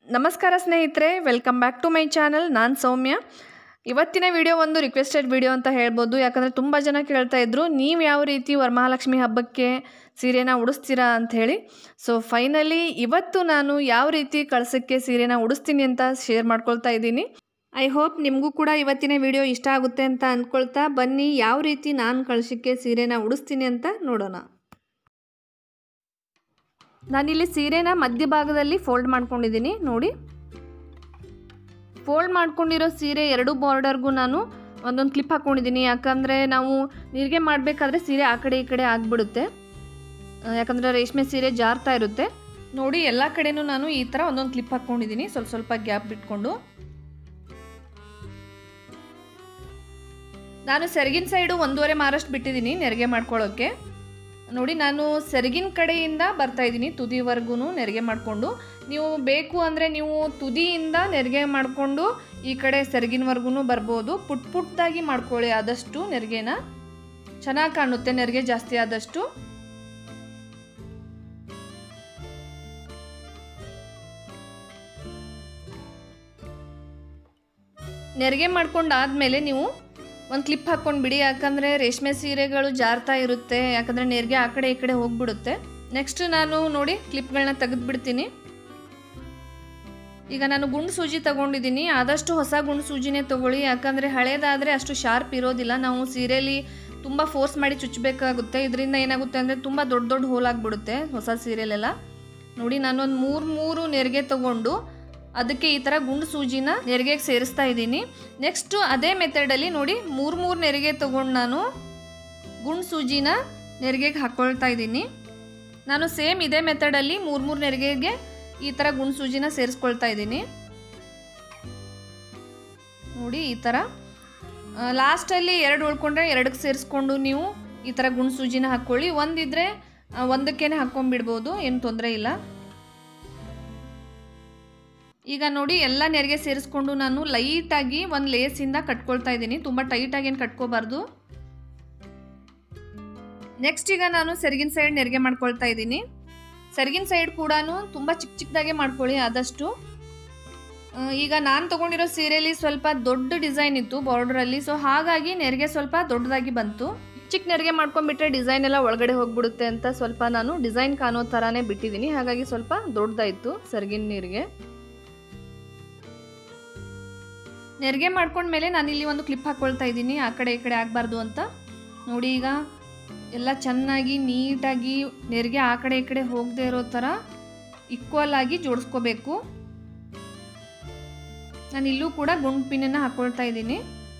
ನಮಸ್ಕಾರ ಸ್ನೇಹಿತರೆ welcome back to my channel ನಾನು ಸೌಮ್ಯ ಇವತ್ತಿನ ವಿಡಿಯೋ ಒಂದು ರಿಕ್ವೆಸ್ಟೆಡ್ ವಿಡಿಯೋ ಅಂತ ಹೇಳ್ಬೋದು ಯಾಕಂದರೆ ತುಂಬ ಜನ ಕೇಳ್ತಾ ಇದ್ರು ನೀವು ಯಾವ ರೀತಿ ವರಮಹಾಲಕ್ಷ್ಮಿ ಹಬ್ಬಕ್ಕೆ ಸೀರೆನ ಉಡಿಸ್ತೀರಾ ಅಂತ ಹೇಳಿ ಸೊ ಫೈನಲಿ ಇವತ್ತು ನಾನು ಯಾವ ರೀತಿ ಕಳ್ಸಕ್ಕೆ ಸೀರೆನ ಉಡಿಸ್ತೀನಿ ಅಂತ ಶೇರ್ ಮಾಡ್ಕೊಳ್ತಾ ಇದ್ದೀನಿ ಐ ಹೋಪ್ ನಿಮಗೂ ಕೂಡ ಇವತ್ತಿನ ವಿಡಿಯೋ ಇಷ್ಟ ಆಗುತ್ತೆ ಅಂತ ಅಂದ್ಕೊಳ್ತಾ ಬನ್ನಿ ಯಾವ ರೀತಿ ನಾನು ಕಳ್ಸಕ್ಕೆ ಸೀರೆನ ಉಡಿಸ್ತೀನಿ ಅಂತ ನೋಡೋಣ ನಾನಿಲ್ಲಿ ಸೀರೆನ ಮಧ್ಯಭಾಗದಲ್ಲಿ ಫೋಲ್ಡ್ ಮಾಡ್ಕೊಂಡಿದ್ದೀನಿ ನೋಡಿ ಫೋಲ್ಡ್ ಮಾಡ್ಕೊಂಡಿರೋ ಸೀರೆ ಎರಡು ಬಾರ್ಡರ್ಗೂ ನಾನು ಒಂದೊಂದು ಕ್ಲಿಪ್ ಹಾಕ್ಕೊಂಡಿದ್ದೀನಿ ಯಾಕಂದರೆ ನಾವು ನೀರಿಗೆ ಮಾಡಬೇಕಾದ್ರೆ ಸೀರೆ ಆ ಕಡೆ ಈ ಕಡೆ ಆಗಿಬಿಡುತ್ತೆ ಯಾಕಂದರೆ ರೇಷ್ಮೆ ಸೀರೆ ಜಾರ್ತಾ ಇರುತ್ತೆ ನೋಡಿ ಎಲ್ಲ ಕಡೆನೂ ನಾನು ಈ ಥರ ಒಂದೊಂದು ಕ್ಲಿಪ್ ಹಾಕ್ಕೊಂಡಿದ್ದೀನಿ ಸ್ವಲ್ಪ ಸ್ವಲ್ಪ ಗ್ಯಾಪ್ ಬಿಟ್ಕೊಂಡು ನಾನು ಸೆರಗಿನ ಸೈಡು ಒಂದೂವರೆ ಮಾರಷ್ಟು ಬಿಟ್ಟಿದ್ದೀನಿ ನೆರಿಗೆ ಮಾಡ್ಕೊಳ್ಳೋಕ್ಕೆ ನೋಡಿ ನಾನು ಸೆರಗಿನ ಕಡೆಯಿಂದ ಬರ್ತಾ ಇದ್ದೀನಿ ತುದಿವರೆಗೂ ನೆರಿಗೆ ಮಾಡಿಕೊಂಡು ನೀವು ಬೇಕು ಅಂದರೆ ನೀವು ತುದಿಯಿಂದ ನೆರಿಗೆ ಮಾಡಿಕೊಂಡು ಈ ಕಡೆ ಸೆರಗಿನವರೆಗೂ ಬರ್ಬೋದು ಪುಟ್ ಪುಟ್ಟದಾಗಿ ಮಾಡ್ಕೊಳ್ಳಿ ಆದಷ್ಟು ನೆರಿಗೆನ ಚೆನ್ನಾಗಿ ಕಾಣುತ್ತೆ ನೆರಿಗೆ ಜಾಸ್ತಿ ಆದಷ್ಟು ನೆರಿಗೆ ಮಾಡ್ಕೊಂಡಾದ್ಮೇಲೆ ನೀವು ಒಂದು ಕ್ಲಿಪ್ ಹಾಕ್ಕೊಂಡು ಬಿಡಿ ಯಾಕಂದರೆ ರೇಷ್ಮೆ ಸೀರೆಗಳು ಜಾರ್ತಾ ಇರುತ್ತೆ ಯಾಕಂದರೆ ನೆರಿಗೆ ಆ ಕಡೆ ಈ ಕಡೆ ಹೋಗ್ಬಿಡುತ್ತೆ ನೆಕ್ಸ್ಟ್ ನಾನು ನೋಡಿ ಕ್ಲಿಪ್ಗಳನ್ನ ತೆಗೆದುಬಿಡ್ತೀನಿ ಈಗ ನಾನು ಗುಂಡು ಸೂಜಿ ತಗೊಂಡಿದ್ದೀನಿ ಆದಷ್ಟು ಹೊಸ ಗುಂಡು ಸೂಜಿನೇ ತಗೊಳ್ಳಿ ಯಾಕಂದರೆ ಹಳೇದಾದರೆ ಅಷ್ಟು ಶಾರ್ಪ್ ಇರೋದಿಲ್ಲ ನಾವು ಸೀರೆಯಲ್ಲಿ ತುಂಬ ಫೋರ್ಸ್ ಮಾಡಿ ಚುಚ್ಚಬೇಕಾಗುತ್ತೆ ಇದರಿಂದ ಏನಾಗುತ್ತೆ ಅಂದರೆ ತುಂಬ ದೊಡ್ಡ ದೊಡ್ಡ ಹೋಲ್ ಆಗಿಬಿಡುತ್ತೆ ಹೊಸ ಸೀರೆಲೆಲ್ಲ ನೋಡಿ ನಾನೊಂದು ಮೂರು ಮೂರು ನೆರಿಗೆ ತಗೊಂಡು ಅದಕ್ಕೆ ಈ ಥರ ಗುಂಡು ಸೂಜಿನ ನೆರಿಗೆಗೆ ಸೇರಿಸ್ತಾ ಇದ್ದೀನಿ ನೆಕ್ಸ್ಟು ಅದೇ ಮೆಥಡಲ್ಲಿ ನೋಡಿ ಮೂರು ಮೂರು ನೆರಿಗೆ ತೊಗೊಂಡು ನಾನು ಗುಂಡು ಸೂಜಿನ ನೆರಿಗೆಗೆ ಹಾಕ್ಕೊಳ್ತಾ ಇದ್ದೀನಿ ನಾನು ಸೇಮ್ ಇದೇ ಮೆಥಡಲ್ಲಿ ಮೂರು ಮೂರು ನೆರಿಗೆಗೆ ಈ ಥರ ಗುಂಡು ಸೂಜಿನ ಸೇರಿಸ್ಕೊಳ್ತಾ ಇದ್ದೀನಿ ನೋಡಿ ಈ ಥರ ಲಾಸ್ಟಲ್ಲಿ ಎರಡು ಉಳ್ಕೊಂಡ್ರೆ ಎರಡಕ್ಕೆ ಸೇರಿಸ್ಕೊಂಡು ನೀವು ಈ ಥರ ಗುಂಡು ಸೂಜಿನ ಹಾಕ್ಕೊಳ್ಳಿ ಒಂದಿದ್ರೆ ಒಂದಕ್ಕೇನೆ ಹಾಕ್ಕೊಂಡ್ಬಿಡ್ಬೋದು ಏನು ತೊಂದರೆ ಇಲ್ಲ ಈಗ ನೋಡಿ ಎಲ್ಲ ನೆರಿಗೆ ಸೇರಿಸ್ಕೊಂಡು ನಾನು ಲೈಟಾಗಿ ಒಂದು ಲೇಸಿಂದ ಕಟ್ಕೊಳ್ತಾ ಇದ್ದೀನಿ ತುಂಬ ಟೈಟಾಗಿ ಏನು ಕಟ್ಕೋಬಾರ್ದು ನೆಕ್ಸ್ಟ್ ಈಗ ನಾನು ಸೆರಗಿನ ಸೈಡ್ ನೆರಿಗೆ ಮಾಡ್ಕೊಳ್ತಾ ಇದ್ದೀನಿ ಸೆರಗಿನ ಸೈಡ್ ಕೂಡ ತುಂಬ ಚಿಕ್ಕ ಚಿಕ್ಕದಾಗೆ ಮಾಡ್ಕೊಳ್ಳಿ ಆದಷ್ಟು ಈಗ ನಾನು ತೊಗೊಂಡಿರೋ ಸೀರೆಯಲ್ಲಿ ಸ್ವಲ್ಪ ದೊಡ್ಡ ಡಿಸೈನ್ ಇತ್ತು ಬಾರ್ಡ್ರಲ್ಲಿ ಸೊ ಹಾಗಾಗಿ ನೆರಿಗೆ ಸ್ವಲ್ಪ ದೊಡ್ಡದಾಗಿ ಬಂತು ಚಿಕ್ಕ ನೆರಿಗೆ ಮಾಡ್ಕೊಂಡ್ಬಿಟ್ರೆ ಡಿಸೈನ್ ಎಲ್ಲ ಒಳಗಡೆ ಹೋಗ್ಬಿಡುತ್ತೆ ಅಂತ ಸ್ವಲ್ಪ ನಾನು ಡಿಸೈನ್ ಕಾಣೋ ಥರನೇ ಬಿಟ್ಟಿದ್ದೀನಿ ಹಾಗಾಗಿ ಸ್ವಲ್ಪ ದೊಡ್ಡದಾಯಿತು ಸೆರಗಿನ ನೀರಿಗೆ ನೆರಿಗೆ ಮಾಡ್ಕೊಂಡ್ಮೇಲೆ ನಾನಿಲ್ಲಿ ಒಂದು ಕ್ಲಿಪ್ ಹಾಕ್ಕೊಳ್ತಾ ಇದ್ದೀನಿ ಆ ಕಡೆ ಈ ಕಡೆ ಆಗಬಾರ್ದು ಅಂತ ನೋಡಿ ಈಗ ಎಲ್ಲ ಚೆನ್ನಾಗಿ ನೀಟಾಗಿ ನೆರಿಗೆ ಆ ಕಡೆ ಈ ಕಡೆ ಹೋಗದೆ ಇರೋ ಥರ ಈಕ್ವಲ್ ಆಗಿ ಜೋಡಿಸ್ಕೋಬೇಕು ನಾನು ಇಲ್ಲೂ ಕೂಡ ಗುಂಡು ಪಿನ್ನನ್ನು ಹಾಕ್ಕೊಳ್ತಾ ಇದ್ದೀನಿ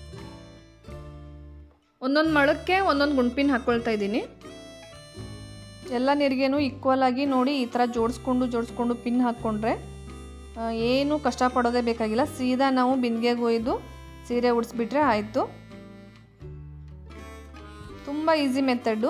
ಒಂದೊಂದು ಮಳಕ್ಕೆ ಒಂದೊಂದು ಗುಂಡು ಪಿನ್ ಹಾಕ್ಕೊಳ್ತಾ ಇದ್ದೀನಿ ಎಲ್ಲ ನೆರಿಗೆನೂ ಈಕ್ವಲ್ ಆಗಿ ನೋಡಿ ಈ ಥರ ಜೋಡಿಸ್ಕೊಂಡು ಜೋಡಿಸ್ಕೊಂಡು ಪಿನ್ ಹಾಕ್ಕೊಂಡ್ರೆ ಏನು ಕಷ್ಟಪಡೋದೇ ಬೇಕಾಗಿಲ್ಲ ಸೀದಾ ನಾವು ಬಿಂದಿಗೆಗೆ ಒಯ್ದು ಸೀರೆ ಉಡಿಸ್ಬಿಟ್ರೆ ಆಯಿತು ತುಂಬ ಈಸಿ ಮೆಥಡು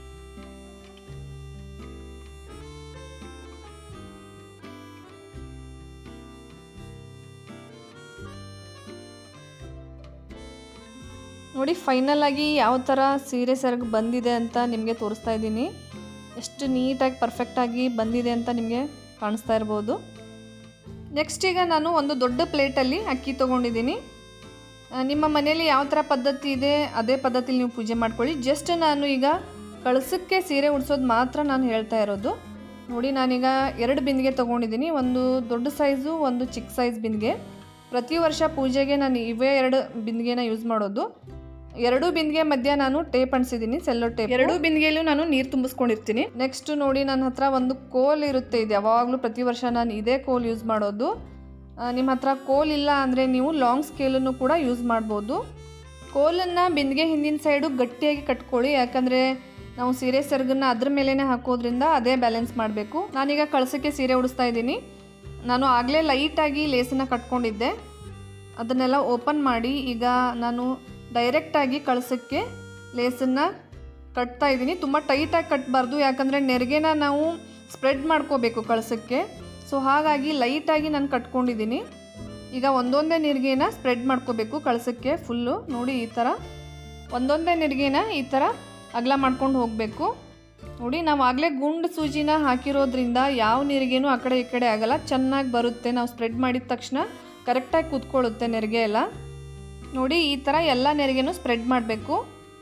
ನೋಡಿ ಫೈನಲ್ ಆಗಿ ಯಾವ ಥರ ಸೀರೆ ಸೆರಗು ಬಂದಿದೆ ಅಂತ ನಿಮಗೆ ತೋರಿಸ್ತಾ ಇದ್ದೀನಿ ಎಷ್ಟು ನೀಟಾಗಿ ಪರ್ಫೆಕ್ಟಾಗಿ ಬಂದಿದೆ ಅಂತ ನಿಮಗೆ ಕಾಣಿಸ್ತಾ ಇರ್ಬೋದು ನೆಕ್ಸ್ಟ್ ಈಗ ನಾನು ಒಂದು ದೊಡ್ಡ ಪ್ಲೇಟಲ್ಲಿ ಅಕ್ಕಿ ತೊಗೊಂಡಿದ್ದೀನಿ ನಿಮ್ಮ ಮನೆಯಲ್ಲಿ ಯಾವ ಥರ ಪದ್ಧತಿ ಇದೆ ಅದೇ ಪದ್ಧತಿಲಿ ನೀವು ಪೂಜೆ ಮಾಡ್ಕೊಳ್ಳಿ ಜಸ್ಟ್ ನಾನು ಈಗ ಕಳಸಕ್ಕೆ ಸೀರೆ ಉಡ್ಸೋದು ಮಾತ್ರ ನಾನು ಹೇಳ್ತಾ ಇರೋದು ನೋಡಿ ನಾನೀಗ ಎರಡು ಬಿಂದಿಗೆ ತೊಗೊಂಡಿದ್ದೀನಿ ಒಂದು ದೊಡ್ಡ ಸೈಜು ಒಂದು ಚಿಕ್ಕ ಸೈಜ್ ಬಿಂದಿಗೆ ಪ್ರತಿ ವರ್ಷ ಪೂಜೆಗೆ ನಾನು ಇವೇ ಎರಡು ಬಿಂದಿಗೆನ ಯೂಸ್ ಮಾಡೋದು ಎರಡು ಬಿಂದಿಗೆ ಮಧ್ಯ ನಾನು ಟೇಪ್ ಅಣಿಸಿದ್ದೀನಿ ಸೆಲ್ಲೋ ಟೇಪ್ ಎರಡು ಬಿಂದಿಗೆಯಲ್ಲೂ ನಾನು ನೀರು ತುಂಬಿಸ್ಕೊಂಡಿರ್ತೀನಿ ನೆಕ್ಸ್ಟ್ ನೋಡಿ ನನ್ನ ಹತ್ರ ಒಂದು ಕೋಲ್ ಇರುತ್ತೆ ಇದು ಯಾವಾಗಲೂ ಪ್ರತಿ ವರ್ಷ ನಾನು ಇದೇ ಕೋಲ್ ಯೂಸ್ ಮಾಡೋದು ನಿಮ್ಮ ಹತ್ರ ಕೋಲ್ ಇಲ್ಲ ಅಂದರೆ ನೀವು ಲಾಂಗ್ ಸ್ಕೇಲನ್ನು ಕೂಡ ಯೂಸ್ ಮಾಡ್ಬೋದು ಕೋಲನ್ನು ಬಿಂದಿಗೆ ಹಿಂದಿನ ಸೈಡು ಗಟ್ಟಿಯಾಗಿ ಕಟ್ಕೊಳ್ಳಿ ಯಾಕಂದರೆ ನಾವು ಸೀರೆ ಸೆರಗನ್ನು ಅದ್ರ ಮೇಲೇ ಹಾಕೋದ್ರಿಂದ ಅದೇ ಬ್ಯಾಲೆನ್ಸ್ ಮಾಡಬೇಕು ನಾನೀಗ ಕಳಸಕ್ಕೆ ಸೀರೆ ಉಡಿಸ್ತಾ ಇದ್ದೀನಿ ನಾನು ಆಗಲೇ ಲೈಟಾಗಿ ಲೇಸನ್ನು ಕಟ್ಕೊಂಡಿದ್ದೆ ಅದನ್ನೆಲ್ಲ ಓಪನ್ ಮಾಡಿ ಈಗ ನಾನು ಡೈರೆಕ್ಟಾಗಿ ಕಳಸಕ್ಕೆ ಲೇಸನ್ನು ಕಟ್ತಾ ಇದ್ದೀನಿ ತುಂಬ ಟೈಟಾಗಿ ಕಟ್ಟಬಾರ್ದು ಯಾಕಂದರೆ ನೆರಿಗೆನ ನಾವು ಸ್ಪ್ರೆಡ್ ಮಾಡ್ಕೋಬೇಕು ಕಳಸಕ್ಕೆ ಸೊ ಹಾಗಾಗಿ ಲೈಟಾಗಿ ನಾನು ಕಟ್ಕೊಂಡಿದ್ದೀನಿ ಈಗ ಒಂದೊಂದೇ ನೆರಿಗೆನ ಸ್ಪ್ರೆಡ್ ಮಾಡ್ಕೋಬೇಕು ಕಳಸಕ್ಕೆ ಫುಲ್ಲು ನೋಡಿ ಈ ಥರ ಒಂದೊಂದೇ ನೆರಿಗೆನ ಈ ಥರ ಅಗಲ ಮಾಡ್ಕೊಂಡು ಹೋಗಬೇಕು ನೋಡಿ ನಾವು ಆಗಲೇ ಗುಂಡು ಸೂಜಿನ ಹಾಕಿರೋದ್ರಿಂದ ಯಾವ ನೆರಿಗೆನೂ ಆ ಕಡೆ ಈ ಕಡೆ ಆಗಲ್ಲ ಚೆನ್ನಾಗಿ ಬರುತ್ತೆ ನಾವು ಸ್ಪ್ರೆಡ್ ಮಾಡಿದ ತಕ್ಷಣ ಕರೆಕ್ಟಾಗಿ ಕೂತ್ಕೊಳ್ಳುತ್ತೆ ನೆರಿಗೆ ಎಲ್ಲ ನೋಡಿ ಈ ಥರ ಎಲ್ಲ ನೆರಿಗೆನೂ ಸ್ಪ್ರೆಡ್ ಮಾಡಬೇಕು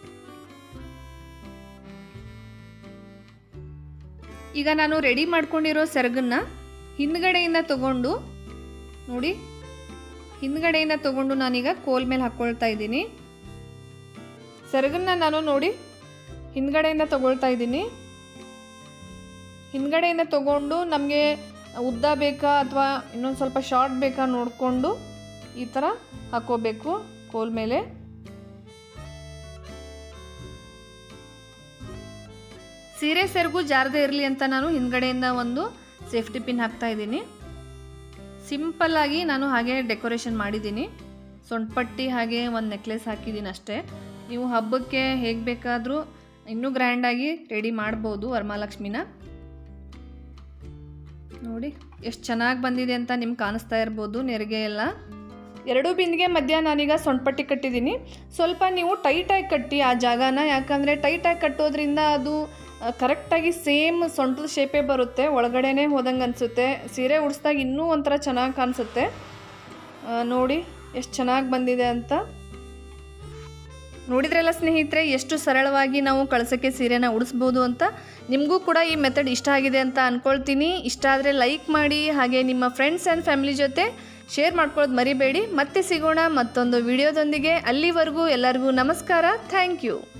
ಈಗ ನಾನು ರೆಡಿ ಮಾಡ್ಕೊಂಡಿರೋ ಸೆರಗನ್ನ ಹಿಂದ್ಗಡೆಯಿಂದ ತಗೊಂಡು ನೋಡಿ ಹಿಂದ್ಗಡೆಯಿಂದ ತಗೊಂಡು ನಾನೀಗ ಕೋಲ್ ಮೇಲೆ ಹಾಕ್ಕೊಳ್ತಾ ಇದ್ದೀನಿ ಸೆರಗನ್ನ ನಾನು ನೋಡಿ ಹಿಂದ್ಗಡೆಯಿಂದ ತಗೊಳ್ತಾ ಇದ್ದೀನಿ ಹಿಂದ್ಗಡೆಯಿಂದ ತಗೊಂಡು ನಮಗೆ ಉದ್ದ ಬೇಕಾ ಅಥವಾ ಇನ್ನೊಂದು ಸ್ವಲ್ಪ ಶಾರ್ಟ್ ಬೇಕಾ ನೋಡಿಕೊಂಡು ಈ ಥರ ಹಾಕೋಬೇಕು ಕೋಲ್ ಮೇಲೆ ಸೀರೆ ಸೆರಗು ಜಾರದೇ ಇರಲಿ ಅಂತ ನಾನು ಹಿಂದ್ಗಡೆಯಿಂದ ಒಂದು ಸೇಫ್ಟಿ ಪಿನ್ ಹಾಕ್ತಾ ಇದ್ದೀನಿ ಸಿಂಪಲ್ಲಾಗಿ ನಾನು ಹಾಗೆ ಡೆಕೋರೇಷನ್ ಮಾಡಿದ್ದೀನಿ ಸೊಂಟಪಟ್ಟಿ ಹಾಗೆ ಒಂದು ನೆಕ್ಲೆಸ್ ಹಾಕಿದ್ದೀನಿ ಅಷ್ಟೇ ನೀವು ಹಬ್ಬಕ್ಕೆ ಹೇಗೆ ಬೇಕಾದರೂ ಇನ್ನೂ ಗ್ರ್ಯಾಂಡಾಗಿ ರೆಡಿ ಮಾಡ್ಬೋದು ವರಮಹಾಲಕ್ಷ್ಮಿನ ನೋಡಿ ಎಷ್ಟು ಚೆನ್ನಾಗಿ ಬಂದಿದೆ ಅಂತ ನಿಮ್ಗೆ ಕಾಣಿಸ್ತಾ ಇರ್ಬೋದು ನೆರಿಗೆ ಎಲ್ಲ ಎರಡು ಬಿಂದಿಗೆ ಮಧ್ಯ ನಾನೀಗ ಸೊಂಟಪಟ್ಟಿ ಕಟ್ಟಿದ್ದೀನಿ ಸ್ವಲ್ಪ ನೀವು ಟೈಟಾಗಿ ಕಟ್ಟಿ ಆ ಜಾಗನ ಯಾಕಂದರೆ ಟೈಟಾಗಿ ಕಟ್ಟೋದ್ರಿಂದ ಅದು ಕರೆಕ್ಟಾಗಿ ಸೇಮ್ ಸೊಂಟದ ಶೇಪೇ ಬರುತ್ತೆ ಒಳಗಡೆನೇ ಹೋದಂಗೆ ಅನಿಸುತ್ತೆ ಸೀರೆ ಉಡಿಸ್ದಾಗ ಇನ್ನೂ ಒಂಥರ ಚೆನ್ನಾಗಿ ಕಾಣಿಸುತ್ತೆ ಆ, ನೋಡಿ ಎಷ್ಟು ಚೆನ್ನಾಗಿ ಬಂದಿದೆ ಅಂತ ನೋಡಿದ್ರಲ್ಲ ಸ್ನೇಹಿತರೆ ಎಷ್ಟು ಸರಳವಾಗಿ ನಾವು ಕಳ್ಸೋಕ್ಕೆ ಸೀರೆನ ಉಡಿಸ್ಬೋದು ಅಂತ ನಿಮಗೂ ಕೂಡ ಈ ಮೆಥಡ್ ಇಷ್ಟ ಆಗಿದೆ ಅಂತ ಅಂದ್ಕೊಳ್ತೀನಿ ಇಷ್ಟ ಆದರೆ ಲೈಕ್ ಮಾಡಿ ಹಾಗೆ ನಿಮ್ಮ ಫ್ರೆಂಡ್ಸ್ ಆ್ಯಂಡ್ ಫ್ಯಾಮಿಲಿ ಜೊತೆ ಶೇರ್ ಮಾಡ್ಕೊಳ್ಳೋದು ಮರಿಬೇಡಿ ಮತ್ತೆ ಸಿಗೋಣ ಮತ್ತೊಂದು ವಿಡಿಯೋದೊಂದಿಗೆ ಅಲ್ಲಿವರೆಗೂ ಎಲ್ಲರಿಗೂ ನಮಸ್ಕಾರ ಥ್ಯಾಂಕ್ ಯು